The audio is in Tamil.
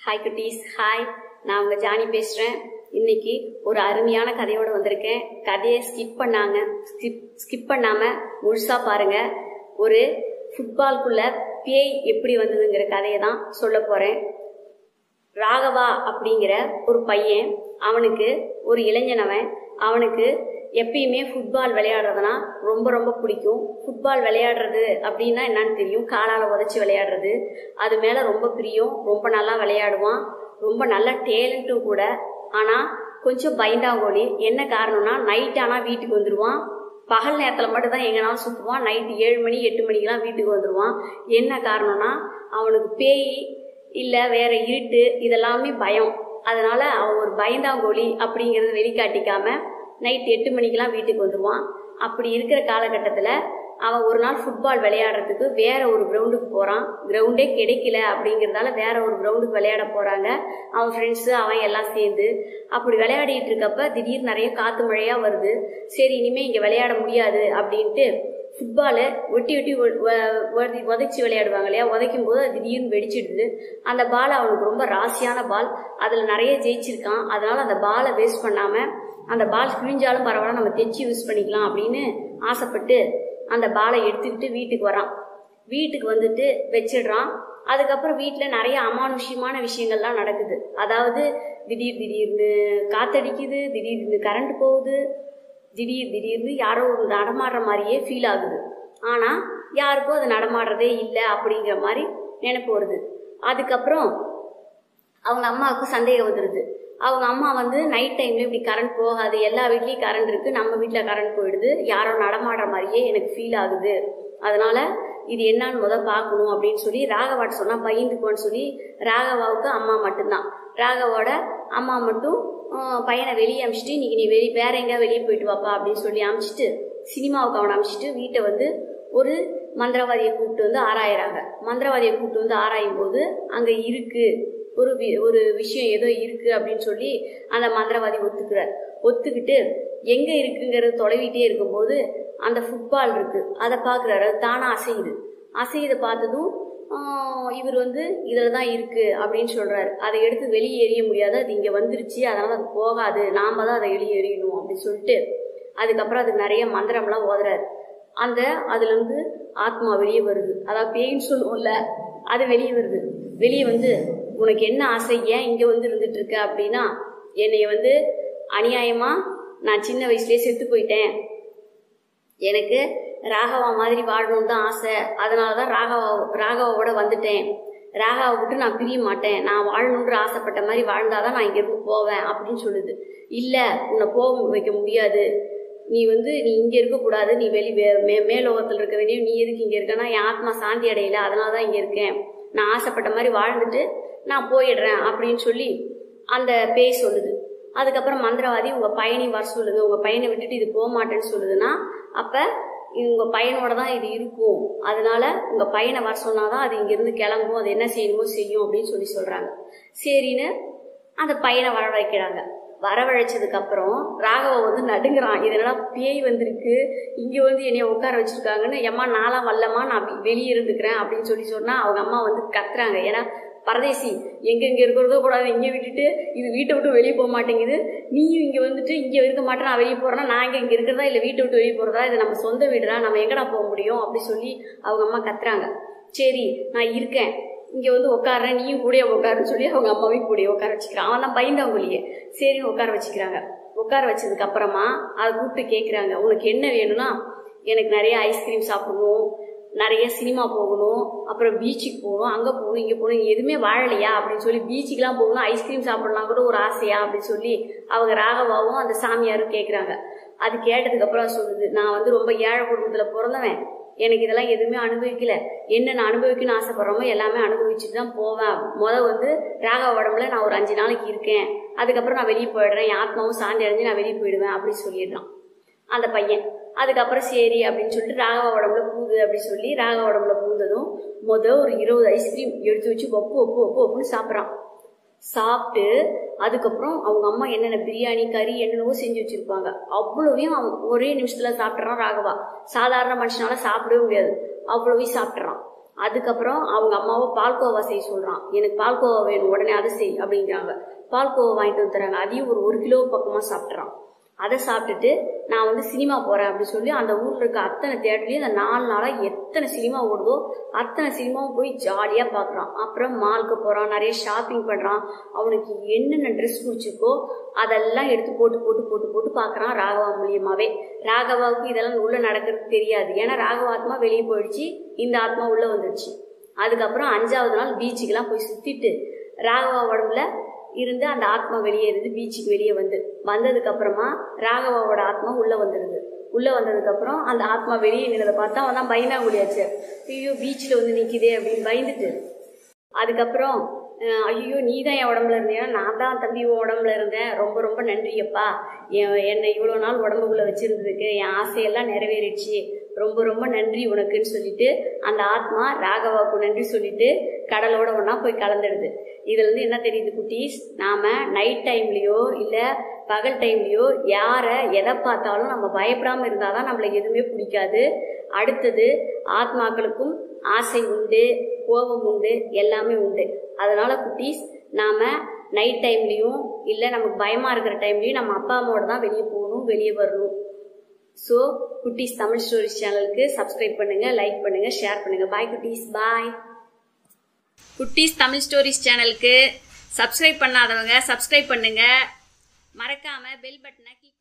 ஹாய் குட்டீஸ் ஹாய் நான் உங்கள் ஜானி பேசுகிறேன் இன்னைக்கு ஒரு அருமையான கதையோடு வந்திருக்கேன் கதையை ஸ்கிப் பண்ணாங்க ஸ்கிப் ஸ்கிப் பண்ணாமல் முழுசாக பாருங்க ஒரு ஃபுட்பால்குள்ள பேய் எப்படி வந்ததுங்கிற கதையை தான் சொல்ல போகிறேன் ராகவா அப்படிங்கிற ஒரு பையன் அவனுக்கு ஒரு இளைஞனவன் அவனுக்கு எப்பயுமே ஃபுட்பால் விளையாடுறதுனா ரொம்ப ரொம்ப பிடிக்கும் ஃபுட்பால் விளையாடுறது அப்படின்னா என்னன்னு தெரியும் காலால் உதச்சி விளையாடுறது அது மேலே ரொம்ப பிரியம் ரொம்ப நல்லா விளையாடுவான் ரொம்ப நல்ல டேலண்ட்டும் கூட ஆனால் கொஞ்சம் பயந்தாங்கோலி என்ன காரணம்னா நைட் ஆனால் வீட்டுக்கு வந்துடுவான் பகல் நேரத்தில் மட்டும் தான் எங்கனாலும் சுற்றுவான் நைட்டு ஏழு மணி எட்டு மணிக்கெலாம் வீட்டுக்கு வந்துடுவான் என்ன காரணம்னா அவனுக்கு பேய் இல்லை வேற இருட்டு இதெல்லாமே பயம் அதனால அவன் ஒரு பயந்தாங்கோலி அப்படிங்கிறத வெளிக்காட்டிக்காம நைட் எட்டு மணிக்கெலாம் வீட்டுக்கு வந்துடுவான் அப்படி இருக்கிற காலகட்டத்தில் அவன் ஒரு நாள் ஃபுட்பால் விளையாடுறதுக்கு வேற ஒரு கிரவுண்டுக்கு போகிறான் கிரவுண்டே கிடைக்கல அப்படிங்கிறதால வேற ஒரு கிரவுண்டுக்கு விளையாட போகிறாங்க அவன் ஃப்ரெண்ட்ஸு அவன் எல்லாம் சேர்ந்து அப்படி விளையாடிட்டு இருக்கப்ப திடீர்னு நிறைய காற்று மழையாக வருது சரி இனிமேல் இங்கே விளையாட முடியாது அப்படின்ட்டு ஃபுட்பாலை ஒட்டி ஒட்டி உதைச்சி விளையாடுவாங்க இல்லையா உதைக்கும் போது அது திடீர்னு வெடிச்சிடுது அந்த பால் அவனுக்கு ரொம்ப ராசியான பால் அதில் நிறைய ஜெயிச்சிருக்கான் அதனால அந்த பாலை வேஸ்ட் பண்ணாமல் அந்த பால் கிழிஞ்சாலும் பரவாயில்ல நம்ம தைச்சி யூஸ் பண்ணிக்கலாம் அப்படின்னு ஆசைப்பட்டு அந்த பாலை எடுத்துக்கிட்டு வீட்டுக்கு வரான் வீட்டுக்கு வந்துட்டு வச்சிடுறான் அதுக்கப்புறம் வீட்டில் நிறைய அமானுஷ்யமான விஷயங்கள்லாம் நடக்குது அதாவது திடீர் திடீர்னு காத்தடிக்குது திடீர்னு கரண்ட் போகுது திடீர் திடீர்னு யாரோ ஒரு நடமாடுற மாதிரியே ஃபீல் ஆகுது ஆனால் யாருக்கும் அது நடமாடுறதே இல்லை அப்படிங்கிற மாதிரி நினைப்பு வருது அதுக்கப்புறம் அவங்க அம்மாவுக்கு சந்தேகம் வந்துடுது அவங்க அம்மா வந்து நைட் டைம்ல இப்படி கரண்ட் போகாது எல்லா வீட்லேயும் கரண்ட் இருக்கு நம்ம வீட்டில் கரண்ட் போயிடுது யாரோ நடமாடுற மாதிரியே எனக்கு ஃபீல் ஆகுது அதனால இது என்னன்னு முத பார்க்கணும் அப்படின்னு சொல்லி ராகவாட்ட சொன்னா பயந்துக்குவான்னு சொல்லி ராகவாவுக்கு அம்மா மட்டும்தான் ராகவோட அம்மா மட்டும் பையனை வெளியே அமிச்சிட்டு இன்னைக்கு நீ வெளியே வேற எங்கேயா வெளியே போயிட்டு வாப்பா அப்படின்னு சொல்லி அமிச்சிட்டு சினிமாவுக்கு அவனை அமிச்சிட்டு வீட்டை வந்து ஒரு மந்திரவாதியை கூப்பிட்டு வந்து ஆராயிறாங்க மந்திரவாதியை கூப்பிட்டு வந்து ஆராயும் போது அங்கே இருக்கு ஒரு ஒரு விஷயம் ஏதோ இருக்கு அப்படின்னு சொல்லி அந்த மந்திரவாதி ஒத்துக்கிறார் ஒத்துக்கிட்டு எங்க இருக்குங்கிறது தொலைவிட்டே இருக்கும்போது அந்த ஃபுட்பால் இருக்கு அதை பார்க்குறாரு தானா அசையுது அசையுதை பார்த்ததும் இவர் வந்து இதில் தான் இருக்கு அப்படின்னு சொல்றாரு அதை எடுத்து வெளியே எறிய முடியாது அது இங்கே வந்துருச்சு அதனால அது போகாது நாம தான் அதை வெளியே எறியணும் அப்படின்னு சொல்லிட்டு அதுக்கப்புறம் அதுக்கு நிறைய மந்திரம்லாம் ஓதுறாரு அந்த அதுல இருந்து ஆத்மா வெளியே வருது அதாவது பேயின்னு சொல்லுவோம்ல அது வெளியே வருது வெளியே வந்து உனக்கு என்ன ஆசை ஏன் இங்கே வந்து இருந்துட்டு இருக்க அப்படின்னா என்னைய வந்து அநியாயமா நான் சின்ன வயசுலேயே செத்து போயிட்டேன் எனக்கு ராகவா மாதிரி வாழணும்னு தான் ஆசை அதனால தான் ராகவா ராகவாவோட வந்துட்டேன் ராகாவை விட்டு நான் பிரிய மாட்டேன் நான் வாழணுன்ற ஆசைப்பட்ட மாதிரி வாழ்ந்தாதான் நான் இங்கிருந்து போவேன் அப்படின்னு சொல்லுது இல்லை உன்னை போக வைக்க முடியாது நீ வந்து நீ இங்கே இருக்கக்கூடாது நீ வெளி மே மேலோகத்தில் இருக்க வேண்டிய நீ எதுக்கு இங்கே இருக்கனா என் ஆத்மா சாந்தி அடையல அதனால தான் இங்கே இருக்கேன் நான் ஆசைப்பட்ட மாதிரி வாழ்ந்துட்டு நான் போயிடுறேன் அப்படின்னு சொல்லி அந்த பேய் சொல்லுது அதுக்கப்புறம் மந்திரவாதி உங்கள் பையனை வர சொல்லுது உங்கள் பையனை விட்டுட்டு இது போக மாட்டேன்னு சொல்லுதுன்னா அப்போ உங்கள் பையனோட தான் இது இருக்கும் அதனால உங்கள் பையனை வர சொன்னாதான் அது இங்கேருந்து கிளம்பும் அது என்ன செய்யணுமோ செய்யும் அப்படின்னு சொல்லி சொல்கிறாங்க சரின்னு அந்த பையனை வரவழைக்கிறாங்க வரவழைச்சதுக்கு அப்புறம் ராகவ வந்து நடுங்குறான் இதனால பேய் வந்திருக்கு இங்க வந்து என்னைய உட்கார வச்சிருக்காங்கன்னு எம்மா நாளாம் வல்லம்மா நான் வெளியே இருந்துக்கிறேன் அப்படின்னு சொல்லி சொன்னா அவங்க அம்மா வந்து கத்துறாங்க ஏன்னா பரதேசி எங்க இங்க இருக்கிறதோ கூடாது இங்கே விட்டுட்டு இது வீட்டை விட்டு வெளியே போக மாட்டேங்குது நீயும் இங்க வந்துட்டு இங்க இருக்க மாட்டேன் நான் வெளியே போறேன்னா நான் இங்க இங்க இருக்கிறதா இல்ல வீட்டை விட்டு வெளியே போறதா இது நம்ம சொந்த வீடுடா நம்ம எங்கடா போக முடியும் அப்படி சொல்லி அவங்க அம்மா கத்துறாங்க சரி நான் இருக்கேன் இங்கே வந்து உட்காடுறேன் நீயும் கூட உட்காருன்னு சொல்லி அவங்க அம்மாவையும் கூட உட்கார வச்சுக்கிறான் அவன் தான் பயந்தவங்களையே சரின்னு உட்கார வச்சுக்கிறாங்க உட்கார வச்சதுக்கு அப்புறமா அதை கூப்பிட்டு கேட்குறாங்க உனக்கு என்ன வேணும்னா எனக்கு நிறைய ஐஸ்கிரீம் சாப்பிடணும் நிறைய சினிமா போகணும் அப்புறம் பீச்சுக்கு போகணும் அங்கே போகணும் இங்கே போகணும் எதுவுமே வாழலையா அப்படின்னு சொல்லி பீச்சுக்கெலாம் போகணும் ஐஸ்கிரீம் சாப்பிடலாம் கூட ஒரு ஆசையா அப்படின்னு சொல்லி அவங்க ராகவாவும் அந்த சாமியாரும் கேட்குறாங்க அது கேட்டதுக்கப்புறம் சொல்லுது நான் வந்து ரொம்ப ஏழை குடும்பத்தில் பிறந்தவன் எனக்கு இதெல்லாம் எதுவுமே அனுபவிக்கல என்ன நான் அனுபவிக்கணும்னு ஆசைப்படுறோமோ எல்லாமே அனுபவிச்சுட்டு தான் போவேன் முத வந்து ராகவ உடம்புல நான் ஒரு அஞ்சு நாளைக்கு இருக்கேன் அதுக்கப்புறம் நான் வெளியே போயிடுறேன் என் ஆத்மாவும் சாந்தி அடைஞ்சு நான் வெளியே போயிடுவேன் அப்படின்னு சொல்லிடுறான் அந்த பையன் அதுக்கப்புறம் சரி அப்படின்னு சொல்லிட்டு ராகவ உடம்புல பூது அப்படின்னு சொல்லி ராகவ உடம்புல பூந்ததும் முத ஒரு இருபது ஐஸ்கிரீம் எடுத்து வச்சு ஒப்பு ஒப்பு ஒப்பு ஒப்புன்னு சாப்பிட்றான் சாப்பிட்டு அதுக்கப்புறம் அவங்க அம்மா என்னென்ன பிரியாணி கறி என்னென்னவோ செஞ்சு வச்சிருப்பாங்க அவ்வளவையும் அவன் ஒரே நிமிஷத்துல சாப்பிட்றான் ராகவா சாதாரண மனுஷனால சாப்பிடவே முடியாது அவ்வளவையும் சாப்பிட்றான் அதுக்கப்புறம் அவங்க அம்மாவை பால்கோவா செய்ய சொல்கிறான் எனக்கு பால்கோவா வேணும் உடனே அதை செய் அப்படிங்கிறாங்க பால்கோவா வாங்கிட்டு வந்து தராங்க அதையும் ஒரு ஒரு கிலோ பக்கமாக சாப்பிட்றான் அதை சாப்பிட்டுட்டு நான் வந்து சினிமா போகிறேன் அப்படின்னு சொல்லி அந்த ஊரில் இருக்க அத்தனை தேட்டர்லேயும் அந்த நாலு நாளாக எத்தனை சினிமா ஓடுதோ அத்தனை சினிமாவும் போய் ஜாலியாக பார்க்குறான் அப்புறம் மாலுக்கு போகிறான் நிறைய ஷாப்பிங் பண்ணுறான் அவனுக்கு என்னென்ன ட்ரெஸ் பிடிச்சிருக்கோ அதெல்லாம் எடுத்து போட்டு போட்டு போட்டு போட்டு பார்க்குறான் ராகவா மூலியமாகவே ராகவாவுக்கு இதெல்லாம் உள்ளே நடக்கிறது தெரியாது ஏன்னா ராகவ ஆத்மா வெளியே போயிடுச்சு இந்த ஆத்மா உள்ளே வந்துடுச்சு அதுக்கப்புறம் அஞ்சாவது நாள் பீச்சுக்கெல்லாம் போய் சுற்றிட்டு ராகவா உடம்புல இருந்து அந்த ஆத்மா வெளியே இருந்து பீச்சுக்கு வெளியே வந்து வந்ததுக்கு அப்புறமா ராகவாவோட ஆத்மா உள்ள வந்துடுது உள்ள வந்ததுக்கு அப்புறம் அந்த ஆத்மா வெளியே நின்றதை பார்த்தா அவன் தான் பயந்தாங்குடியாச்சு ஐயோ பீச்சில் வந்து நிற்கிதே அப்படின்னு பயந்துட்டு அதுக்கப்புறம் அஹ், ஐயோ நீ தான் என் உடம்புல இருந்தியா நான் தான் தம்பி உன் உடம்புல இருந்தேன் ரொம்ப ரொம்ப நன்றியப்பா என் என்னை இவ்வளோ நாள் உடம்புக்குள்ள வச்சிருந்ததுக்கு என் ஆசையெல்லாம் நிறைவேறிடுச்சு ரொம்ப ரொம்ப நன்றி உனக்குன்னு சொல்லிட்டு அந்த ஆத்மா ராகவாவுக்கு நன்றி சொல்லிட்டு கடலோட ஒன்றா போய் கலந்துடுது இதுல இருந்து என்ன தெரியுது குட்டீஸ் நாம நைட் டைம்லயோ இல்ல பகல் டைம்லயோ யாரை எதை பார்த்தாலும் நம்ம பயப்படாம இருந்தாதான் நம்மளுக்கு எதுவுமே பிடிக்காது அடுத்தது ஆத்மாக்களுக்கும் ஆசை உண்டு கோபம் உண்டு எல்லாமே உண்டு அதனால குட்டீஸ் நாம நைட் டைம்லயும் இல்ல நமக்கு பயமா இருக்கிற டைம்லயும் நம்ம அப்பா அம்மாவோட தான் வெளியே போகணும் வெளியே வரணும் ஸோ குட்டீஸ் தமிழ் ஸ்டோரிஸ் சேனலுக்கு சப்ஸ்கிரைப் பண்ணுங்க லைக் பண்ணுங்க ஷேர் பண்ணுங்க பாய் குட்டீஸ் பாய் குட்டீஸ் தமிழ் ஸ்டோரிஸ் சேனலுக்கு சப்ஸ்கிரைப் பண்ணாதவங்க சப்ஸ்கிரைப் பண்ணுங்க மறக்காம பெல் பட்டனை கிளிக்